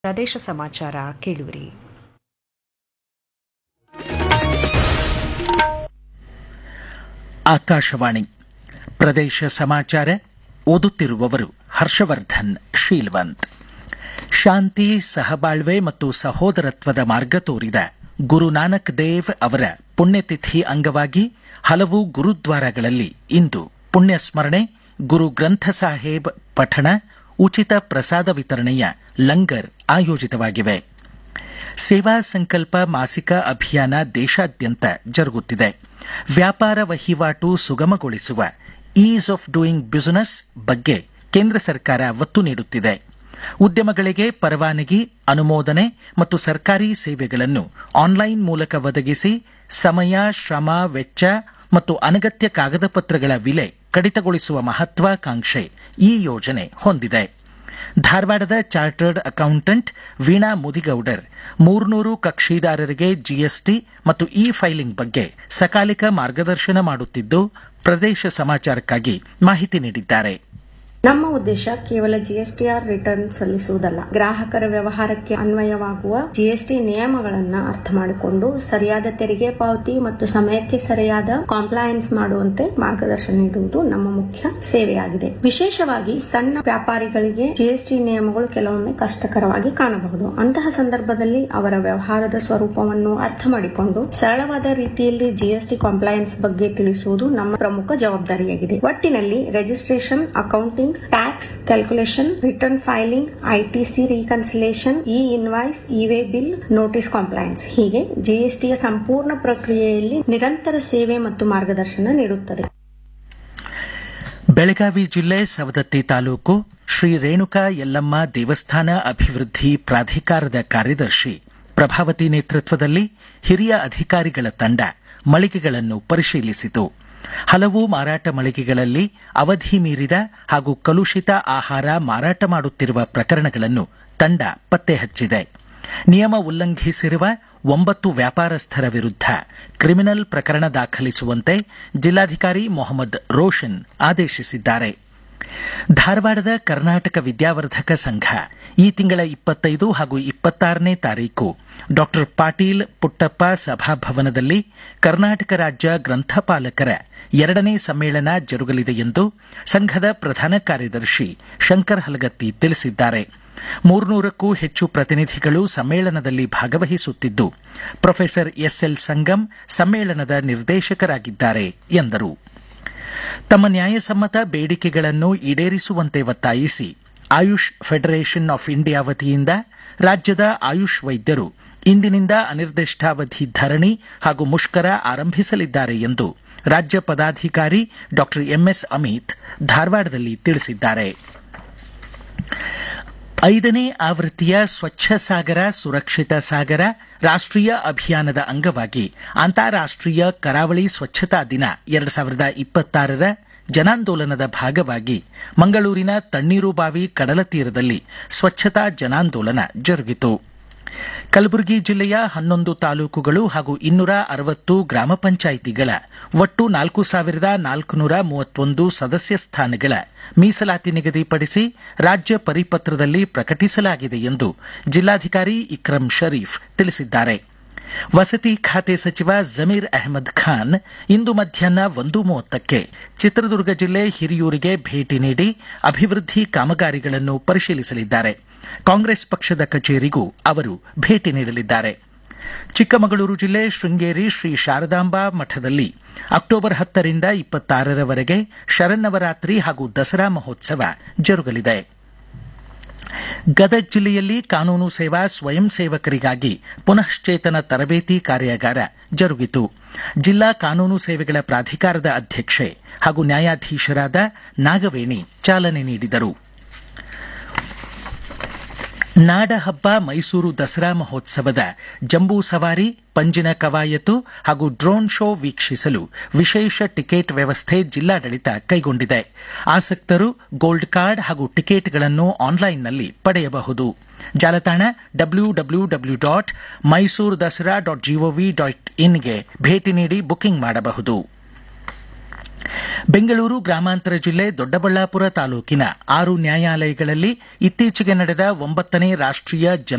ಪ್ರದೇಶ ಸಮಾಚಾರ ಕೇಳುವಿರಿ ಆಕಾಶವಾಣಿ ಪ್ರದೇಶ ಸಮಾಚಾರ ಓದುತ್ತಿರುವವರು ಹರ್ಷವರ್ಧನ್ ಶೀಲ್ವಂತ್ ಶಾಂತಿ ಸಹಬಾಳ್ವೆ ಮತ್ತು ಸಹೋದರತ್ವದ ಮಾರ್ಗ ತೋರಿದ ಗುರು ನಾನಕ್ ದೇವ್ ಅವರ ಪುಣ್ಯತಿಥಿ ಅಂಗವಾಗಿ ಹಲವು ಗುರುದ್ವಾರಗಳಲ್ಲಿ ಇಂದು ಪುಣ್ಯ ಸ್ಮರಣೆ ಗುರು ಗ್ರಂಥ ಸಾಹೇಬ್ ಪಠಣ ಉಚಿತ ಪ್ರಸಾದ ವಿತರಣೆಯ ಲಂಗರ್ ಆಯೋಜಿತವಾಗಿವೆ ಸೇವಾ ಸಂಕಲ್ಪ ಮಾಸಿಕ ಅಭಿಯಾನ ದೇಶಾದ್ಯಂತ ಜರುಗುತ್ತಿದೆ ವ್ಯಾಪಾರ ವಹಿವಾಟು ಸುಗಮಗೊಳಿಸುವ ಈಸ್ ಆಫ್ ಡೂಯಿಂಗ್ ಬಿಸಿನೆಸ್ ಬಗ್ಗೆ ಕೇಂದ್ರ ಸರ್ಕಾರ ಒತ್ತು ನೀಡುತ್ತಿದೆ ಉದ್ಯಮಗಳಿಗೆ ಪರವಾನಗಿ ಅನುಮೋದನೆ ಮತ್ತು ಸರ್ಕಾರಿ ಸೇವೆಗಳನ್ನು ಆನ್ಲೈನ್ ಮೂಲಕ ಒದಗಿಸಿ ಸಮಯ ಶ್ರಮ ವೆಚ್ಚ ಮತ್ತು ಅನಗತ್ಯ ಕಾಗದ ಪತ್ರಗಳ ವಿಲೆ ಕಡಿತಗೊಳಿಸುವ ಮಹತ್ವಾಕಾಂಕ್ಷೆ ಈ ಯೋಜನೆ ಹೊಂದಿದೆ ಧಾರವಾಡದ ಚಾರ್ಟರ್ಡ್ ಅಕೌಂಟೆಂಟ್ ವೀಣಾ ಮುದಿಗೌಡರ್ ಮೂರ್ನೂರು ಕಕ್ಷಿದಾರರಿಗೆ ಜಿಎಸ್ಟಿ ಮತ್ತು ಇ ಫೈಲಿಂಗ್ ಬಗ್ಗೆ ಸಕಾಲಿಕ ಮಾರ್ಗದರ್ಶನ ಮಾಡುತ್ತಿದ್ದು ಪ್ರದೇಶ ಸಮಾಚಾರಕ್ಕಾಗಿ ಮಾಹಿತಿ ನೀಡಿದ್ದಾರೆ ನಮ್ಮ ಉದ್ದೇಶ ಕೇವಲ ಜಿಎಸ್ಟಿಆರ್ ರಿಟರ್ನ್ ಸಲ್ಲಿಸುವುದಲ್ಲ ಗ್ರಾಹಕರ ವ್ಯವಹಾರಕ್ಕೆ ಅನ್ವಯವಾಗುವ ಜಿಎಸ್ಟಿ ನಿಯಮಗಳನ್ನ ಅರ್ಥ ಮಾಡಿಕೊಂಡು ಸರಿಯಾದ ತೆರಿಗೆ ಪಾವತಿ ಮತ್ತು ಸಮಯಕ್ಕೆ ಸರಿಯಾದ ಕಾಂಪ್ಲಯನ್ಸ್ ಮಾಡುವಂತೆ ಮಾರ್ಗದರ್ಶನ ನೀಡುವುದು ನಮ್ಮ ಮುಖ್ಯ ಸೇವೆಯಾಗಿದೆ ವಿಶೇಷವಾಗಿ ಸಣ್ಣ ವ್ಯಾಪಾರಿಗಳಿಗೆ ಜಿಎಸ್ಟಿ ನಿಯಮಗಳು ಕೆಲವೊಮ್ಮೆ ಕಷ್ಟಕರವಾಗಿ ಕಾಣಬಹುದು ಅಂತಹ ಸಂದರ್ಭದಲ್ಲಿ ಅವರ ವ್ಯವಹಾರದ ಸ್ವರೂಪವನ್ನು ಅರ್ಥ ಮಾಡಿಕೊಂಡು ಸರಳವಾದ ರೀತಿಯಲ್ಲಿ ಜಿಎಸ್ಟಿ ಕಾಂಪ್ಲಯನ್ಸ್ ಬಗ್ಗೆ ತಿಳಿಸುವುದು ನಮ್ಮ ಪ್ರಮುಖ ಜವಾಬ್ದಾರಿಯಾಗಿದೆ ಒಟ್ಟಿನಲ್ಲಿ registration accounting tax calculation return filing ITC reconciliation e invoice e way bill notice compliance ಹೀಗೆ ಜಿಎಸ್ಟಿಯ ಸಂಪೂರ್ಣ ಪ್ರಕ್ರಿಯೆಯಲ್ಲಿ ನಿರಂತರ ಸೇವೆ ಮತ್ತು ಮಾರ್ಗದರ್ಶನ ನೀಡುತ್ತದೆ ಬೆಳಗಾವಿ ಜಿಲ್ಲೆ ಸವದತ್ತಿ ತಾಲೂಕು ಶ್ರೀ ರೇಣುಕಾ ಯಲ್ಲಮ್ಮ ದೇವಸ್ಥಾನ ಅಭಿವೃದ್ಧಿ ಪ್ರಾಧಿಕಾರದ ಕಾರ್ಯದರ್ಶಿ ಪ್ರಭಾವತಿ ನೇತೃತ್ವದಲ್ಲಿ ಹಿರಿಯ ಅಧಿಕಾರಿಗಳ ತಂಡ ಮಳಿಗೆಗಳನ್ನು ಪರಿಶೀಲಿಸಿತು ಹಲವು ಮಾರಾಟ ಮಳಿಗೆಗಳಲ್ಲಿ ಅವಧಿ ಮೀರಿದ ಹಾಗೂ ಕಲುಷಿತ ಆಹಾರ ಮಾರಾಟ ಮಾಡುತ್ತಿರುವ ಪ್ರಕರಣಗಳನ್ನು ತಂಡ ಪತ್ತೆ ಹಚ್ಚಿದೆ ನಿಯಮ ಉಲ್ಲಂಘಿಸಿರುವ ಒಂಬತ್ತು ವ್ಯಾಪಾರಸ್ಥರ ವಿರುದ್ಧ ಕ್ರಿಮಿನಲ್ ಪ್ರಕರಣ ದಾಖಲಿಸುವಂತೆ ಜಿಲ್ಲಾಧಿಕಾರಿ ಮೊಹಮ್ಮದ್ ರೋಷನ್ ಆದೇಶಿಸಿದ್ದಾರೆ ಧಾರವಾಡದ ಕರ್ನಾಟಕ ವಿದ್ಯಾವರ್ಧಕ ಸಂಘ ಈ ತಿಂಗಳ ಇಪ್ಪತ್ತೈದು ಹಾಗೂ ಇಪ್ಪತ್ತಾರನೇ ತಾರೀಕು ಡಾಕ್ಟರ್ ಪಾಟೀಲ್ ಪುಟ್ಟಪ್ಪ ಸಭಾಭವನದಲ್ಲಿ ಕರ್ನಾಟಕ ರಾಜ್ಯ ಗ್ರಂಥಪಾಲಕರ ಎರಡನೇ ಸಮ್ಮೇಳನ ಜರುಗಲಿದೆ ಎಂದು ಸಂಘದ ಪ್ರಧಾನ ಕಾರ್ಯದರ್ಶಿ ಶಂಕರ್ ಹಲಗತ್ತಿ ತಿಳಿಸಿದ್ದಾರೆ ಮೂರ್ನೂರಕ್ಕೂ ಹೆಚ್ಚು ಪ್ರತಿನಿಧಿಗಳು ಸಮ್ಮೇಳನದಲ್ಲಿ ಭಾಗವಹಿಸುತ್ತಿದ್ದು ಪ್ರೊಫೆಸರ್ ಎಸ್ಎಲ್ ಸಂಗಮ್ ಸಮ್ಮೇಳನದ ನಿರ್ದೇಶಕರಾಗಿದ್ದಾರೆ ಎಂದರು ತಮ್ಮ ನ್ಯಾಯಸಮ್ಮತ ಬೇಡಿಕೆಗಳನ್ನು ಈಡೇರಿಸುವಂತೆ ಒತ್ತಾಯಿಸಿ ಆಯುಷ್ ಫೆಡರೇಷನ್ ಆಫ್ ಇಂಡಿಯಾ ವತಿಯಿಂದ ರಾಜ್ಯದ ಆಯುಷ್ ವೈದ್ಯರು ಇಂದಿನಿಂದ ಅನಿರ್ದಿಷ್ಟಾವಧಿ ಧರಣಿ ಹಾಗೂ ಮುಷ್ಕರ ಆರಂಭಿಸಲಿದ್ದಾರೆ ಎಂದು ರಾಜ್ಯ ಪದಾಧಿಕಾರಿ ಡಾ ಎಂಎಸ್ ಅಮಿತ್ ಧಾರವಾಡದಲ್ಲಿ ತಿಳಿಸಿದ್ದಾರೆ ಐದನೇ ಆವೃತ್ತಿಯ ಸ್ವಚ್ಛ ಸಾಗರ ಸುರಕ್ಷಿತ ಸಾಗರ ರಾಷ್ಟೀಯ ಅಭಿಯಾನದ ಅಂಗವಾಗಿ ಅಂತಾರಾಷ್ಟೀಯ ಕರಾವಳಿ ಸ್ವಚ್ಛತಾ ದಿನ ಎರಡು ಸಾವಿರದ ಇಪ್ಪತ್ತಾರರ ಜನಾಂದೋಲನದ ಭಾಗವಾಗಿ ಮಂಗಳೂರಿನ ತಣ್ಣೀರುಬಾವಿ ಕಡಲ ತೀರದಲ್ಲಿ ಸ್ವಚ್ಛತಾ ಜನಾಂದೋಲನ ಜರುಗಿತು ಕಲಬುರಗಿ ಜಿಲ್ಲೆಯ ಹನ್ನೊಂದು ತಾಲೂಕುಗಳು ಹಾಗೂ ಇನ್ನೂರ ಅರವತ್ತು ಗ್ರಾಮ ಪಂಚಾಯಿತಿಗಳ ಒಟ್ಟು ನಾಲ್ಕು ಸಾವಿರದ ನಾಲ್ಕುನೂರ ಮೂವತ್ತೊಂದು ಸದಸ್ಯ ಸ್ಥಾನಗಳ ಮೀಸಲಾತಿ ನಿಗದಿಪಡಿಸಿ ರಾಜ್ಯ ಪರಿಪತ್ರದಲ್ಲಿ ಪ್ರಕಟಿಸಲಾಗಿದೆ ಎಂದು ಜಿಲ್ಲಾಧಿಕಾರಿ ಇಕ್ರಂ ಶರೀಫ್ ತಿಳಿಸಿದ್ದಾರೆ ವಸತಿ ಖಾತೆ ಸಚಿವ ಜಮೀರ್ ಅಹಮದ್ ಖಾನ್ ಇಂದು ಮಧ್ಯಾಹ್ನ ಒಂದು ಮೂವತ್ತಕ್ಕೆ ಚಿತ್ರದುರ್ಗ ಜಿಲ್ಲೆ ಹಿರಿಯೂರಿಗೆ ಭೇಟಿ ನೀಡಿ ಅಭಿವೃದ್ಧಿ ಕಾಮಗಾರಿಗಳನ್ನು ಪರಿಶೀಲಿಸಲಿದ್ದಾರೆ ಕಾಂಗ್ರೆಸ್ ಪಕ್ಷದ ಕಚೇರಿಗೂ ಅವರು ಭೇಟಿ ನೀಡಲಿದ್ದಾರೆ ಚಿಕ್ಕಮಗಳೂರು ಜಿಲ್ಲೆ ಶೃಂಗೇರಿ ಶ್ರೀ ಶಾರದಾಂಬಾ ಮಠದಲ್ಲಿ ಅಕ್ಟೋಬರ್ ಹತ್ತರಿಂದ ಇಪ್ಪತ್ತಾರರವರೆಗೆ ಶರನ್ನವರಾತ್ರಿ ಹಾಗೂ ದಸರಾ ಮಹೋತ್ಸವ ಜರುಗಲಿದೆ ಗದಗ ಜಿಲ್ಲೆಯಲ್ಲಿ ಕಾನೂನು ಸೇವಾ ಸ್ವಯಂ ಸೇವಕರಿಗಾಗಿ ಪುನಶ್ಚೇತನ ತರಬೇತಿ ಕಾರ್ಯಾಗಾರ ಜರುಗಿತು ಜಿಲ್ಲಾ ಕಾನೂನು ಸೇವೆಗಳ ಪ್ರಾಧಿಕಾರದ ಅಧ್ಯಕ್ಷೆ ಹಾಗೂ ನ್ಯಾಯಾಧೀಶರಾದ ನಾಗವೇಣಿ ಚಾಲನೆ ನೀಡಿದರು ನಾಡಹಬ್ಬ ಮೈಸೂರು ದಸರಾ ಮಹೋತ್ಸವದ ಜಂಬೂ ಸವಾರಿ ಪಂಜಿನ ಕವಾಯತು ಹಾಗೂ ಡ್ರೋನ್ ಶೋ ವೀಕ್ಷಿಸಲು ವಿಶೇಷ ಟಿಕೆಟ್ ವ್ಯವಸ್ಥೆ ಜಿಲ್ಲಾಡಳಿತ ಕೈಗೊಂಡಿದೆ ಆಸಕ್ತರು ಗೋಲ್ಡ್ ಕಾರ್ಡ್ ಹಾಗೂ ಟಿಕೆಟ್ಗಳನ್ನು ಆನ್ಲೈನ್ನಲ್ಲಿ ಪಡೆಯಬಹುದು ಜಾಲತಾಣ W W W dot Mysuru Dasara dot G O V dot ಇನ್ಗೆ ಭೇಟಿ ನೀಡಿ ಬುಕಿಂಗ್ ಮಾಡಬಹುದು ಬೆಂಗಳೂರು ಗ್ರಾಮಾಂತರ ಜಿಲ್ಲೆ ದೊಡ್ಡಬಳ್ಳಾಪುರ ತಾಲೂಕಿನ ಆರು ನ್ಯಾಯಾಲಯಗಳಲ್ಲಿ ಇತ್ತೀಚೆಗೆ ನಡೆದ ಒಂಬತ್ತನೇ ರಾಷ್ಟೀಯ